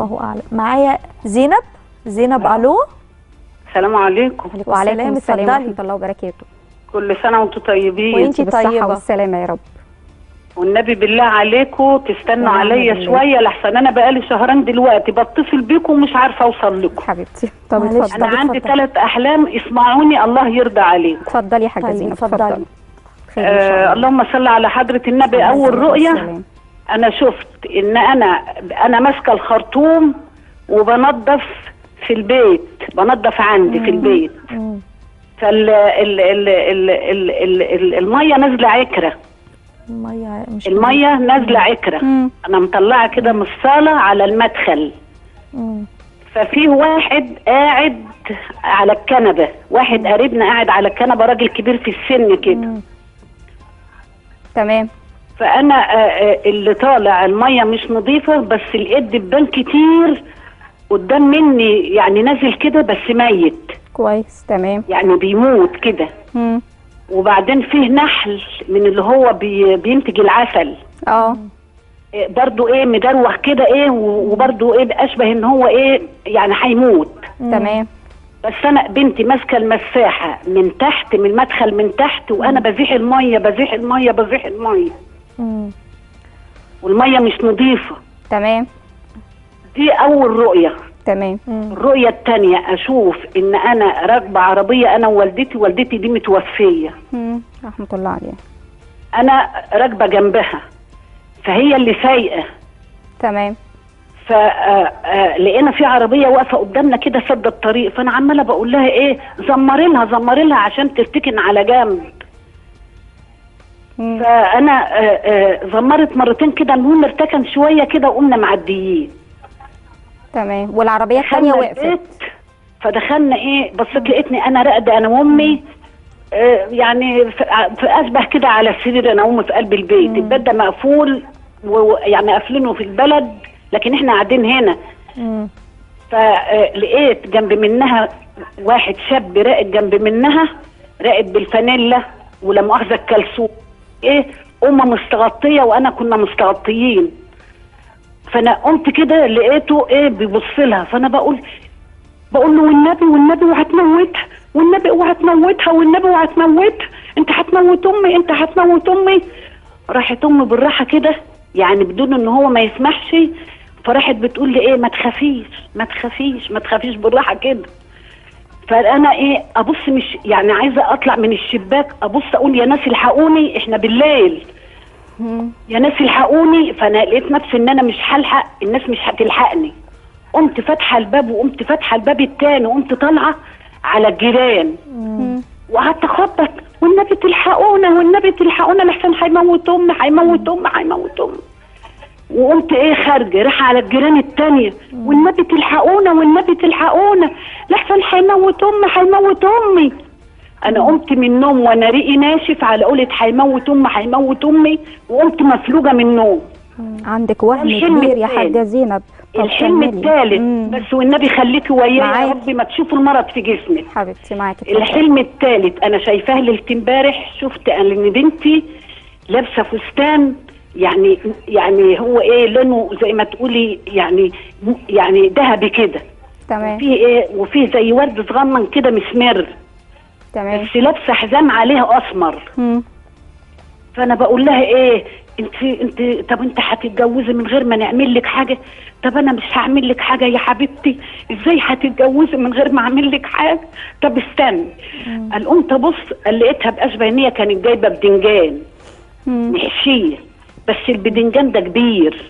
الله اعلم معايا زينب زينب الو السلام عليكم وعليكم السلام اتفضلي. ورحمه الله وبركاته كل سنه وانتم طيبين وانتي بالصحه طيبة. والسلامه يا رب والنبي بالله عليكم تستنوا ونعم عليا بالله. شويه لحسن انا بقالي شهرين دلوقتي بتصل بيكم ومش عارفه اوصل لكم حبيبتي طب معلش، اتفضلي انا عندي اتفضل. ثلاث احلام اسمعوني الله يرضى عليكم اتفضلي يا حاجه طيب، زينب اتفضلي. اتفضلي خير ان شاء آه الله اللهم صل على حضره النبي عليه اول الصلاة رؤيه والسلام. انا شفت ان انا انا ماسكه الخرطوم وبنظف في البيت بنظف عندي في البيت مم. فال ال ال ال ال ال ال الميه نازله عكره الميه مش الميه نازله عكره مم. انا مطلعه كده من الصاله على المدخل مم. ففي واحد قاعد على الكنبه واحد قريبنا قاعد على الكنبه راجل كبير في السن كده مم. تمام فانا آه، آه، اللي طالع الميه مش نظيفه بس لقيت دبان كتير قدام مني يعني نازل كده بس ميت كويس تمام يعني بيموت كده مم. وبعدين فيه نحل من اللي هو بي بينتج العسل اه إيه برضو ايه مدروخ كده ايه و- وبرضو ايه اشبه ان هو ايه يعني هيموت تمام بس انا بنتي ماسكه المساحه من تحت من المدخل من تحت وانا بزيح الميه بزيح الميه بزيح الميه مم. والميه مش نظيفه تمام دي اول رؤيه تمام الرؤيه الثانيه اشوف ان انا راكبه عربيه انا ووالدتي والدتي دي متوفيه مم. رحمه الله عليها انا راكبه جنبها فهي اللي سايقه تمام فلقينا في عربيه واقفه قدامنا كده سد الطريق فانا عماله بقول لها ايه زمري لها زمري لها عشان ترتكن على جنب مم. فانا آه، آه، زمرت مرتين كده المهم ارتكن شويه كده وقمنا معديين تمام والعربيه الثانيه دخلنا وقفت البيت، فدخلنا ايه بصيت لقيتني انا راقده انا وامي آه، يعني في في اشبه كده على السرير انا وامي في قلب البيت البيت ده مقفول ويعني قافلينه في البلد لكن احنا قاعدين هنا مم. فلقيت جنب منها واحد شاب راقد جنب منها راقد بالفانيلا ولا مؤاخذه الكلسون ايه امه مستغطيه وانا كنا مستغطيين فانا قمت كده لقيته ايه بيبص لها فانا بقول بقول له والنبي والنبي وهتموتها والنبي اوعى تموتها والنبي اوعى تموتها انت هتموت امي انت هتموت امي راحت امي بالراحه كده يعني بدون ان هو ما يسمحش فراحت بتقول لي ايه ما تخافيش ما تخافيش ما تخافيش بالراحه كده فانا ايه ابص مش يعني عايزه اطلع من الشباك ابص اقول يا ناس الحقوني احنا بالليل يا ناس الحقوني فانا لقيت نفسي ان انا مش هلحق الناس مش هتلحقني قمت فاتحه الباب وقمت فاتحه الباب التاني وقمت طالعه على الجيران وقعدت اخبط والنبي تلحقونا والنبي تلحقونا لحسن هيموت امي هيموت امي هيموت امي وقمت ايه خارجه راح على الجيران التانية والنبي تلحقونا والنبي تلحقونا لحسن هيموت امي هيموت امي انا قمت من النوم وانا ريقي ناشف على قولة هيموت امي هيموت امي وقمت مفلوجه من النوم عندك وهم الحلم كبير يا التاني. حاجه زينب طب الحلم كملي. الثالث مم. بس والنبي خليكي وياي يا معاك. ربي ما تشوفوا المرض في جسمك حبيبتي معاكي اتفضلي. الحلم الثالث انا شايفاه ليله امبارح شفت ان بنتي لابسه فستان يعني يعني هو ايه لونه زي ما تقولي يعني يعني ذهبي كده تمام فيه ايه وفيه زي ورد صغنن كده مسمر تمام بس لابسه حزام عليه اسمر مم. فانا بقول لها ايه انت انت طب انت هتتجوزي من غير ما نعمل لك حاجه طب انا مش هعمل لك حاجه يا حبيبتي ازاي هتتجوزي من غير ما اعمل لك حاجه طب استني قال قمت ابص قال لقيتها باشبه ان هي كانت جايبه بدنجان مم. محشيه بس البدنجان ده كبير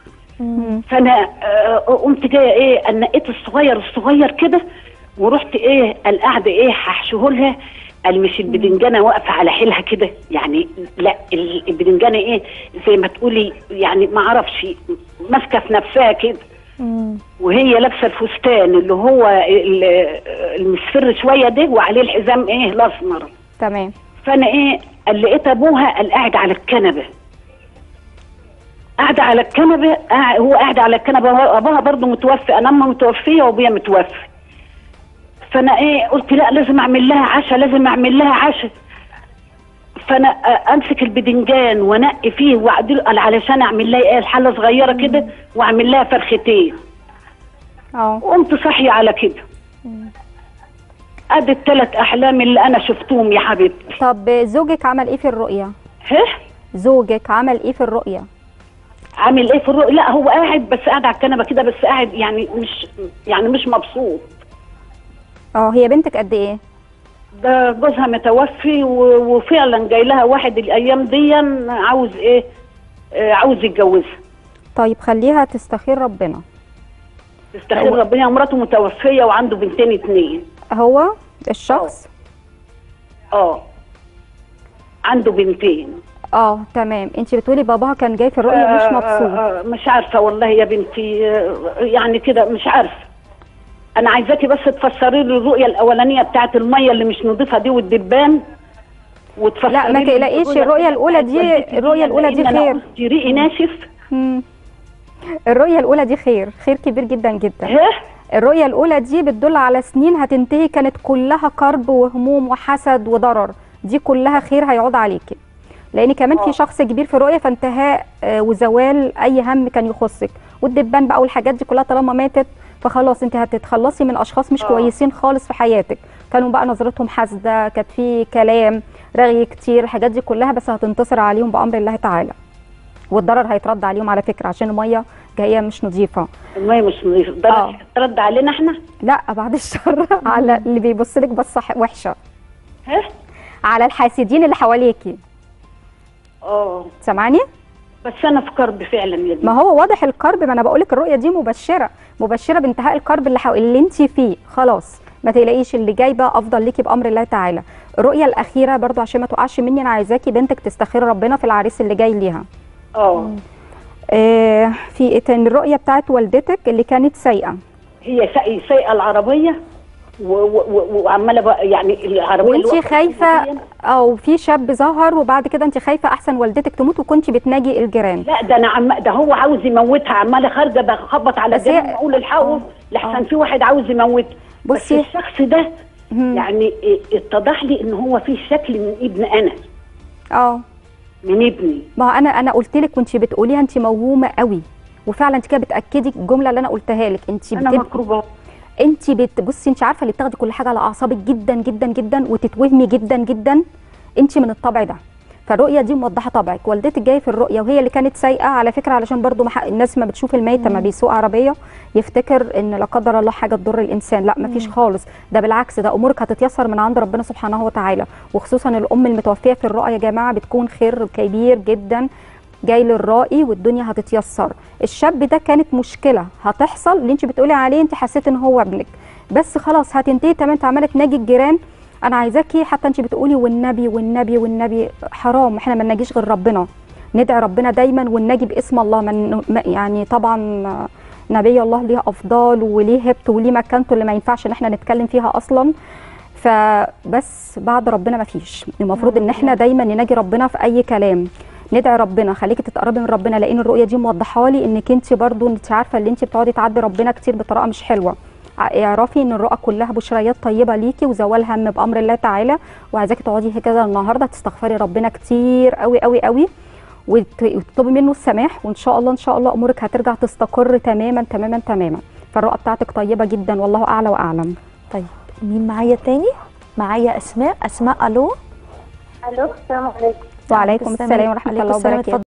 مم. فانا آه، قمت جايه ايه نقيت الصغير الصغير كده ورحت ايه قال قاعده ايه هحشيه لها قال مش البدنجانه واقفه على حيلها كده يعني لا ال- البدنجانه ايه زي ما تقولي يعني ما اعرفش ماسكه في نفسها كده مم. وهي لابسه الفستان اللي هو ال- المصفر شويه ده وعليه الحزام ايه الاسمر تمام فانا ايه قال لقيت ابوها قال قاعد على الكنبه قاعده على الكنبه قاع- هو قاعد على الكنبه هو ابوها برضه متوفي انا امي متوفيه وابويا متوفي فانا ايه قلت لا لازم اعمل لها عشاء لازم اعمل لها عشاء فانا آه، امسك البدنجان وانقي فيه واعدله قال علشان اعمل لها ايه الحله صغيره كده واعمل لها فرختين اه وقمت صاحيه على كده ادي الثلاث احلام اللي انا شفتهم يا حبيبتي طب زوجك عمل ايه في الرؤيه ها زوجك عمل ايه في الرؤيه عامل ايه في الرؤيا لا هو قاعد بس قاعد على الكنبه كده بس قاعد يعني مش يعني مش مبسوط اه هي بنتك قد ايه ده جوزها متوفي و- وفعلا جاي لها واحد الايام دي عاوز ايه آه، عاوز يتجوزها طيب خليها تستخير ربنا تستخير ربنا مراته متوفيه وعنده بنتين اتنين هو الشخص اه عنده بنتين اه تمام انت بتقولي باباها كان جاي في الرؤيه مش آه، مبسوط آه، آه، مش عارفه والله يا بنتي آه، يعني كده مش عارفه انا عايزاكي بس تفسري لي الرؤيه الاولانيه بتاعت الميه اللي مش نظيفه دي والدبان وتفسري لا، ما لي تقلقيش، الرؤية الأولى دي- بتاعت والدتي الرؤية الأولى دي لأن أنا خير. قلت ريقي ناشف مم. الرؤيه الاولى دي خير خير كبير جدا جدا ها الرؤيه الاولى دي بتدل على سنين هتنتهي كانت كلها كرب وهموم وحسد وضرر دي كلها خير هيعود عليكي لان كمان آه. في شخص كبير في الرؤيه فانتهاء آه، وزوال اي هم كان يخصك والدبان بقى والحاجات دي كلها طالما ماتت فخلاص انت هتتخلصي من اشخاص مش آه. كويسين خالص في حياتك كانوا بقى نظرتهم حاسده كانت في كلام رغي كتير الحاجات دي كلها بس هتنتصر عليهم بامر الله تعالى والضرر هيترد عليهم على فكره عشان الميه جايه مش نظيفه الميه مش نظيفه ده آه. رد علينا احنا لا بعد الشر على اللي بيبص لك بصه ح- وحشه ها على الحاسدين اللي حواليكي اه سامعاني بس انا في كرب فعلا يا بنتي ما هو واضح الكرب ما انا بقول لك الرؤيه دي مبشره مبشره بانتهاء الكرب اللي حو... اللي انت فيه خلاص ما تقلقيش اللي جاي بقى افضل ليكي بامر الله تعالى الرؤيه الاخيره برضو عشان ما تقعش مني انا عايزاكي بنتك تستخير ربنا في العريس اللي جاي ليها اه آه في ايه تاني الرؤيه بتاعت والدتك اللي كانت سيئه هي ساي- سايقه العربيه و- و- و- وعماله بقى يعني العربيه وانت الوقت خايفه دي- او في شاب ظهر وبعد كده انت خايفه احسن والدتك تموت وكنت بتناجي الجيران لا ده انا عم ده هو عاوز يموتها عماله خارجه بخبط على بس هي- الجنب اقول الحقوا آه. لحسن في واحد عاوز يموته بس بصي. الشخص ده مم. يعني إيه، اتضح لي ان هو فيه شكل من ابن انا اه من ابني ما هو انا انا قلت لك وانت بتقوليها انت موهومه قوي وفعلا انت كده بتاكدي الجمله اللي انا قلتها لك انت انا بتب... مكروبه انت بت... بصي انت عارفه اللي بتاخدي كل حاجه على اعصابك جدا جدا جدا وتتوهمي جدا جدا انت من الطبع ده فالرؤيه دي موضحه طبعك والدتك جايه في الرؤيه وهي اللي كانت سايقه على فكره علشان برضو مح... الناس ما بتشوف الميت لما بيسوق عربيه يفتكر ان لا قدر الله حاجه تضر الانسان لا مفيش خالص ده بالعكس ده امورك هتتيسر من عند ربنا سبحانه وتعالى وخصوصا الام المتوفيه في الرؤى يا جماعه بتكون خير كبير جدا جاي للرائي والدنيا هتتيسر الشاب ده كانت مشكله هتحصل اللي انت بتقولي عليه انت حسيت ان هو ابنك بس خلاص هتنتهي تمام انت عماله تناجي الجيران انا عايزاكي حتى انت بتقولي والنبي والنبي والنبي حرام احنا ما نناجيش غير ربنا ندعي ربنا دايما ونناجي باسم الله من ما- يعني طبعا نبي الله ليه افضال وليه هيبته وليه مكانته اللي ما ينفعش ان احنا نتكلم فيها اصلا فبس بعد ربنا ما فيش المفروض ان احنا دايما نناجي ربنا في اي كلام ندعي ربنا خليكي تتقربي من ربنا لان الرؤيه دي موضحه لي انك انت برضو انت عارفه اللي انت بتقعدي تعدي ربنا كتير بطريقه مش حلوه ع- اعرفي ان الرؤى كلها بشريات طيبه ليكي وزوال هم بامر الله تعالى وعايزاكي تقعدي كده النهارده تستغفري ربنا كتير قوي قوي قوي وت- وتطلبي منه السماح وان شاء الله ان شاء الله امورك هترجع تستقر تماما تماما تماما فالرؤى بتاعتك طيبه جدا والله اعلى واعلم طيب مين معايا تاني معايا اسماء اسماء الو الو السلام عليكم وعليكم السلام ورحمه الله عليكم السلام، وبركاته